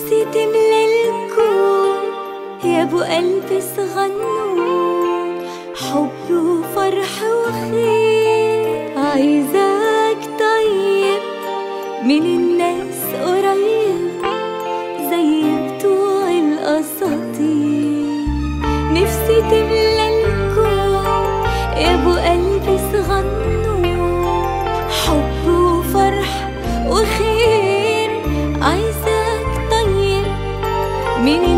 نفسي تملى الكون يا ابو قلبي صغنون حب وفرح وخير عايزاك طيب من الناس قريب زي بتوع الاساطير نفسي تملى الكون يا ابو قلبي صغنون حب وفرح وخير عايزاك طيب من